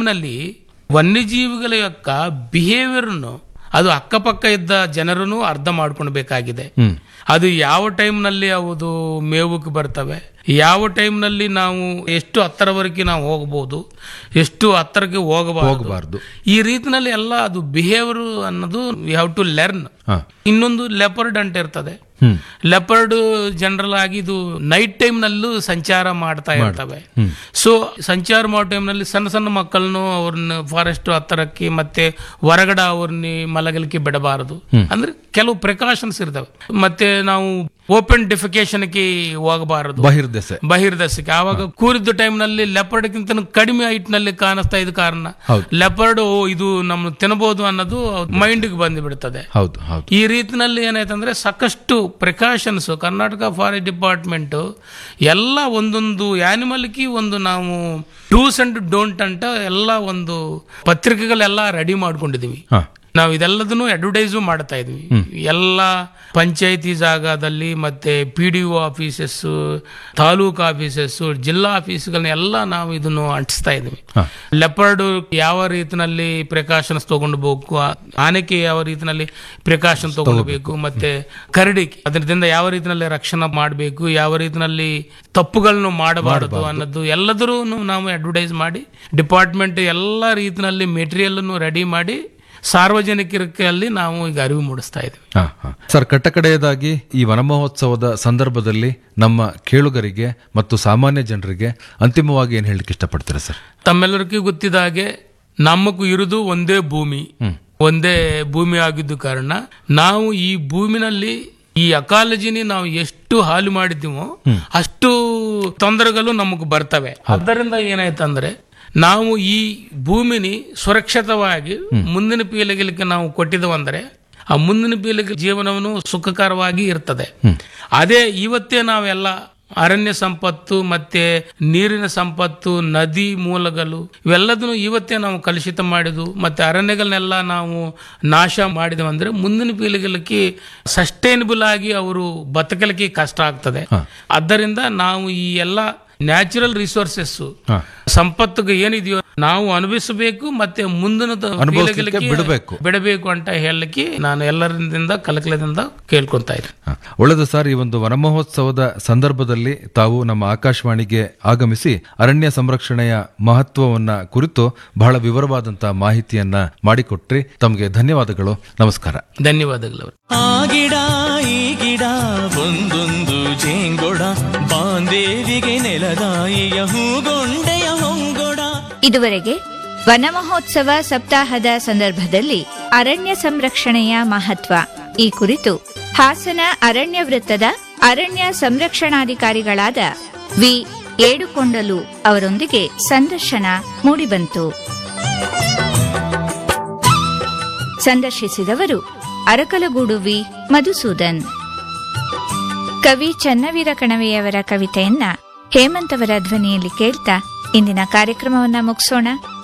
ಟೈಮ್ನಲ್ಲಿ ವನ್ಯಜೀವಿಗಳ యొక్క ಬಿಹೇವಿಯರ್ನು ಅದು ಅಕ್ಕಪಕ್ಕ ಇದ್ದ ಜನರನ್ನು ಅರ್ಥ ಮಾಡ್ಕೊಳ್ಬೇಕಾಗಿದೆ ಹ್ಮ್ ಅದು ಯಾವ ಟೈಮ್ನಲ್ಲಿ ಅವುದು ಮೇವುಕ್ಕೆ ಬರ್ತವೆ ಯಾವ ಟೈಮ್ನಲ್ಲಿ ನಾವು ಎಷ್ಟು ಹತ್ತರವರೆಗೆ ನಾವು ಹೋಗಬಹುದು ಎಷ್ಟು ಹತ್ತರಕ್ಕೆ ಹೋಗಬಾರದು ಹೋಗಬಾರ್ದು ಈ ರೀತಿನಲ್ಲಿ ಎಲ್ಲ ಅದು ಬಿಹೇವಿಯರ್ ಅನ್ನೋದು ವಿ ಹ್ಯಾವ್ ಟು ಲರ್ನ್ ಹಾ ಇನ್ನೊಂದು ಲೆಪರ್ಡ್ ಅಂತ ಇರ್ತದೆ ಹ್ಮ್ ಲೆಪರ್ಡ್ ಜನರಲ್ ಆಗಿ ಇದು ನೈಟ್ ಟೈಮ್ ನಲ್ಲೂ ಸಂಚಾರ ಮಾಡ್ತಾ ಇರ್ತವೆ ಸೊ ಸಂಚಾರ ಮಾಡೋ ಟೈಮ್ ನಲ್ಲಿ ಸಣ್ಣ ಸಣ್ಣ ಮಕ್ಕಳನ್ನು ಅವ್ರನ್ನ ಫಾರೆಸ್ಟ್ ಹತ್ತರಕ್ಕೆ ಮತ್ತೆ ಹೊರಗಡೆ ಅವ್ರನ್ನ ಮಲಗಲಿಕ್ಕೆ ಬಿಡಬಾರದು ಅಂದ್ರೆ ಕೆಲವು ಪ್ರಿಕಾಷನ್ಸ್ ಇರ್ತವೆ ಮತ್ತೆ ನಾವು ಓಪನ್ ಡಿಫಿಕೇಶನ್ಗೆ ಹೋಗಬಾರದು ಬಹಿರ್ದೆಸೆ ಬಹಿರ್ದಶಕ್ಕೆ ಆವಾಗ ಕೂರಿದ್ದ ಟೈಮ್ ನಲ್ಲಿ ಲೆಪರ್ಡ್ ಗಿಂತ ಕಡಿಮೆ ಹೈಟ್ ನಲ್ಲಿ ಕಾಣಿಸ್ತಾ ಇದ್ದ ಕಾರಣ ಹೌದು. ಲೆಪರ್ಡ್ ಓ ಇದು ನಮ್ಮ ತಿನ್ನಬಹುದು ಅನ್ನೋದು ಮೈಂಡ್ ಗೆ ಬಂದು ಬಿಡ್ತದೆ ಹೌದು ಹೌದು ಈ ರೀತಿನಲ್ಲಿ ಏನಾಯ್ತಂದ್ರೆ ಸಾಕಷ್ಟು ಪ್ರಿಕಾಷನ್ಸ್ ಕರ್ನಾಟಕ ಫಾರೆಸ್ಟ್ ಡಿಪಾರ್ಟ್ಮೆಂಟ್ ಎಲ್ಲ ಒಂದೊಂದು ಆನಿಮಲ್ಗೆ ಒಂದು ನಾವು ಡೂಸ್ ಅಂಡ್ ಡೋಂಟ್ ಅಂತ ಎಲ್ಲ ಒಂದು ಪತ್ರಿಕೆಗಳೆಲ್ಲ ರೆಡಿ ಮಾಡ್ಕೊಂಡಿದೀವಿ ಹಾ ನಾವು ಇದೆಲ್ಲದನ್ನು ಅಡ್ವರ್ಟೈಸು ಮಾಡ್ತಾ ಇದ್ವಿ ಎಲ್ಲ ಪಂಚಾಯತಿ ಜಾಗದಲ್ಲಿ ಮತ್ತೆ P D O offices taluk offices ಜಿಲ್ಲಾ ಆಫೀಸ್ಗಳನ್ನ ಎಲ್ಲ ನಾವು ಇದನ್ನು ಅಂಟಿಸ್ತಾ ಇದ್ವಿ ಹಾ. ಲೆಪರ್ಡ್ ಯಾವ ರೀತಿನಲ್ಲಿ ಪ್ರಿಕಾಷನ್ಸ್ ತಗೊಂಡ್ಬೇಕು ಆನೆಗೆ ಯಾವ ರೀತಿನಲ್ಲಿ ಪ್ರಿಕಾಷನ್ ತಗೊಳ್ಬೇಕು ಮತ್ತೆ ಕರಡಿ ಅದರಿಂದ ಯಾವ ರೀತಿನಲ್ಲಿ ರಕ್ಷಣೆ ಮಾಡಬೇಕು ಯಾವ ರೀತಿನಲ್ಲಿ ತಪ್ಪುಗಳನ್ನು ಮಾಡಬಾರದು ಅನ್ನೋದು ಎಲ್ಲದರೂ ನಾವು ಅಡ್ವರ್ಟೈಸ್ ಮಾಡಿ ಡಿಪಾರ್ಟ್ಮೆಂಟ್ ಎಲ್ಲ ರೀತಿನಲ್ಲಿ ಮೆಟೀರಿಯಲ್ ರೆಡಿ ಮಾಡಿ ಸಾರ್ವಜನಿಕರಲ್ಲಿ ನಾವು ಈಗ ಅರಿವು ಮೂಡಿಸ್ತಾ ಇದ್ದೀವಿ ಹಾ, ಹಾ. ಸರ್ ಕಟ್ಟಕಡೆಯದಾಗಿ ಈ ವನಮಹೋತ್ಸವದ ಸಂದರ್ಭದಲ್ಲಿ ನಮ್ಮ ಕೇಳುಗರಿಗೆ ಮತ್ತು ಸಾಮಾನ್ಯ ಜನರಿಗೆ ಅಂತಿಮವಾಗಿ ಏನ್ ಹೇಳಲಿಕ್ಕೆ ಇಷ್ಟಪಡ್ತೀರಾ ಸರ್ ತಮ್ಮೆಲ್ಲರಿಗೂ ಗೊತ್ತಿದ ಹಾಗೆ ನಮಗೂ ಇರುವುದು ಒಂದೇ ಭೂಮಿ ಒಂದೇ ಭೂಮಿ ಆಗಿದ್ದು ಕಾರಣ ನಾವು ಈ ಭೂಮಿನಲ್ಲಿ ಈ ಅಕಾಲಜಿನಿ ನಾವು ಎಷ್ಟು ಹಾಲು ಮಾಡಿದ್ದೀವೋ ಅಷ್ಟು ತೊಂದರೆಗಳು ನಮಗೆ ಬರ್ತವೆ ಅದರಿಂದ ಏನಾಯ್ತಂದ್ರೆ ನಾವು ಈ ಭೂಮಿನಿ ಸುರಕ್ಷಿತವಾಗಿ ಮುಂದಿನ ಪೀಳಿಗೆಗೆ ನಾವು ಕೊಟ್ಟಿದ್ದೇವಂದ್ರೆ ಆ ಮುಂದಿನ ಪೀಳಿಗೆ ಜೀವನವನ್ನು ಸುಖಕರವಾಗಿ ಇರ್ತದೆ ಅದೇ ಇವತ್ತೇ ನಾವೆಲ್ಲ ಅರಣ್ಯ ಸಂಪತ್ತು ಮತ್ತೆ ನೀರಿನ ಸಂಪತ್ತು ನದಿ ಮೂಲಗಳು ಇವೆಲ್ಲದನ್ನು ಇವತ್ತೇ ನಾವು ಕಲುಷಿತ ಮಾಡಿದ್ವು ಮತ್ತೆ ಅರಣ್ಯಗಳನ್ನೆಲ್ಲ ನಾವು ನಾಶ ಮಾಡಿದೆವು ಅಂದ್ರೆ ಮುಂದಿನ ಪೀಳಿಗೆಲಕ್ಕೆ ಸಸ್ಟೈನಬಲ್ ಆಗಿ ಅವರು ಬದುಕಲಿಕ್ಕೆ ಕಷ್ಟ ಆಗ್ತದೆ ಆದ್ದರಿಂದ ನಾವು ಈ ಎಲ್ಲ ನ್ಯಾಚುರಲ್ ರಿಸೋರ್ಸಸ್ ಹಾ. ಸಂಪತ್ತಿಗೆ ಏನಿದೆಯೋ ನಾವು ಅನುಭವಿಸಬೇಕು ಮತ್ತೆ ಮುಂದಿನ ತ- ಅನುಭವಿಸ್ಲಿಕ್ಕೆ ಪೀಳಿಗೆಗಳಿಗೆ ಬಿಡಬೇಕು. ಬಿಡಬೇಕು ಅಂತ ಹೇಳಲಿಕ್ಕೆ ನಾನು ಎಲ್ಲರಿಂದ ಕಲಕಲದಿಂದ ಕೇಳ್ಕೊಂತಾ ಇದ್ದೀನಿ ಹಾ. ಒಳ್ಳೆಯದು ಸರ್ ಈ ಒಂದು ವನಮಹೋತ್ಸವದ ಸಂದರ್ಭದಲ್ಲಿ ತಾವು ನಮ್ಮ ಆಕಾಶವಾಣಿಗೆ ಆಗಮಿಸಿ ಅರಣ್ಯ ಸಂರಕ್ಷಣೆಯ ಮಹತ್ವವನ್ನ ಕುರಿತು ಬಹಳ ವಿವರವಾದಂತಹ ಮಾಹಿತಿಯನ್ನ ಮಾಡಿಕೊಟ್ರಿ ತಮಗೆ ಧನ್ಯವಾದಗಳು ನಮಸ್ಕಾರ ಧನ್ಯವಾದಗಳು ಆ ಗಿಡ ಈ ಗಿಡ ಒಂದೊಂದು ಜೇಂಗೊಡ ಬಾಂದೇವಿಗೆ ನೆಲದಾಯಿಯ ಹೂಗೊಂಡೆಯ ಹೊಂಗೊಡ ಇದುವರೆಗೆ ವನ ಮಹೋತ್ಸವ ಸಪ್ತಾಹದ ಸಂದರ್ಭದಲ್ಲಿ ಅರಣ್ಯ ಸಂರಕ್ಷಣೆಯ ಮಹತ್ವ ಈ ಕುರಿತು ಹಾಸನ ಅರಣ್ಯ ವೃತ್ತದ ಅರಣ್ಯ ಸಂರಕ್ಷಣಾಧಿಕಾರಿಗಳಾದ ವಿ ಏಡುಕೊಂಡಲು ಅವರೊಂದಿಗೆ ಸಂದರ್ಶನ ಮೂಡಿಬಂತು ಸಂದರ್ಶಿಸಿದವರು ಅರಕಲಗೂಡು ವಿ ಮಧುಸೂದನ್ ಕವಿ ಚನ್ನವೀರ ಕಣವೆಯವರ ಕವಿತೆಯನ್ನ ಹೇಮಂತ್ ಅವರ ಧ್ವನಿಯಲ್ಲಿ ಕೇಳ್ತಾ ಇಂದಿನ ಕಾರ್ಯಕ್ರಮವನ್ನ ಮುಗಿಸೋಣ